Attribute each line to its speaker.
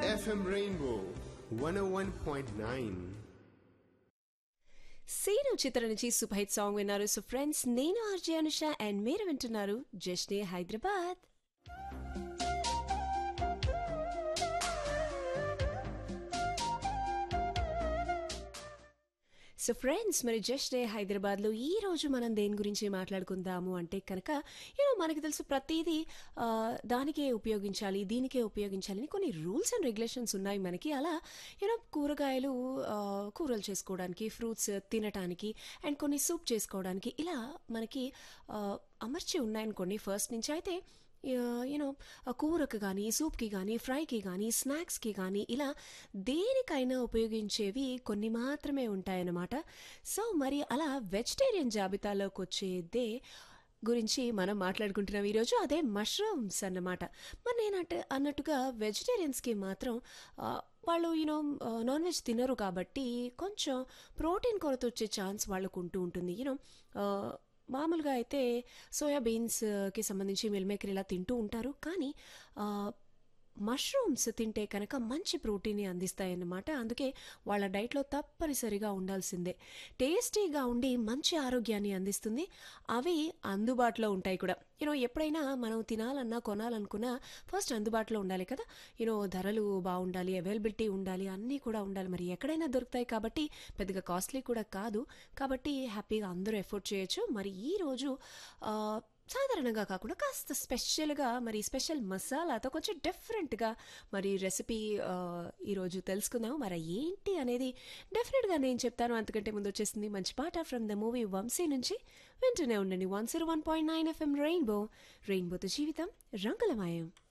Speaker 1: FM Rainbow 101.9.
Speaker 2: Seenu చిత్ర నుంచి super hit song విన్నారు సో ఫ్రెండ్స్ నేను ఆర్జే అనుష అండ్ మీరు వింటున్నారు జస్నే హైదరాబాద్ సో ఫ్రెండ్స్ మరి జస్ట్ డే హైదరాబాద్లో ఈ రోజు మనం దేని గురించి మాట్లాడుకుందాము అంటే కనుక యూనో మనకి తెలుసు ప్రతిదీ ఆ, దానికే ఉపయోగించాలి దీనికే ఉపయోగించాలి అని కొన్ని రూల్స్ అండ్ రెగ్యులేషన్స్ ఉన్నాయి మనకి అలా యూనో కూరగాయలు ఆ, కూరలు చేసుకోవడానికి ఫ్రూట్స్ తినటానికి అండ్ కొన్ని సూప్ చేసుకోవడానికి ఇలా మనకి ఆ, అమర్చి ఉన్నాయనుకోండి ఫస్ట్ నుంచి అయితే యూనో కూరకు కానీ సూప్కి కానీ ఫ్రైకి కానీ స్నాక్స్కి కానీ ఇలా దేనికైనా ఉపయోగించేవి కొన్ని మాత్రమే ఉంటాయన్నమాట సో మరి అలా వెజిటేరియన్ జాబితాలోకి వచ్చేదే గురించి మనం మాట్లాడుకుంటున్నాం ఈరోజు అదే మష్రూమ్స్ అన్నమాట మరి నేనంటే అన్నట్టుగా వెజిటేరియన్స్కి మాత్రం ఆ, వాళ్ళు యూనో నాన్ వెజ్ తినరు కాబట్టి కొంచెం ప్రోటీన్ కొరత వచ్చే ఛాన్స్ వాళ్ళకు ఉంటూ ఉంటుంది యూనో మామూలుగా అయితే సోయా బీన్స్కి సంబంధించి మిల్ మేకర్ ఇలా తింటూ ఉంటారు కానీ ఆ, మష్రూమ్స్ తింటే కనుక మంచి ప్రోటీన్ని అందిస్తాయన్నమాట అందుకే వాళ్ళ డైట్లో తప్పనిసరిగా ఉండాల్సిందే టేస్టీగా ఉండి మంచి ఆరోగ్యాన్ని అందిస్తుంది అవి అందుబాటులో ఉంటాయి కూడా యూనో ఎప్పుడైనా మనం తినాలన్నా కొనాలనుకున్నా ఫస్ట్ అందుబాటులో ఉండాలి కదా యూనో ధరలు బాగుండాలి అవైలబిలిటీ ఉండాలి అన్నీ కూడా ఉండాలి మరి ఎక్కడైనా దొరుకుతాయి కాబట్టి పెద్దగా కాస్ట్లీ కూడా కాదు కాబట్టి హ్యాపీగా అందరూ ఎఫోర్డ్ చేయొచ్చు మరి ఈరోజు ఆ, సాధారణంగా కాకుండా కాస్త స్పెషల్గా మరి స్పెషల్ మసాలాతో కొంచెం డిఫరెంట్గా మరి రెసిపీ ఆ, ఈరోజు తెలుసుకుందాం మరి ఏంటి అనేది డెఫినెట్గా నేను చెప్తాను అంతకంటే ముందు వచ్చేసింది మంచి పాట ఫ్రమ్ ద మూవీ వంశీ నుంచి వింటూనే ఉండండి one zero one point nine FM rainbow రెయిన్బోతో జీవితం రంగులమయం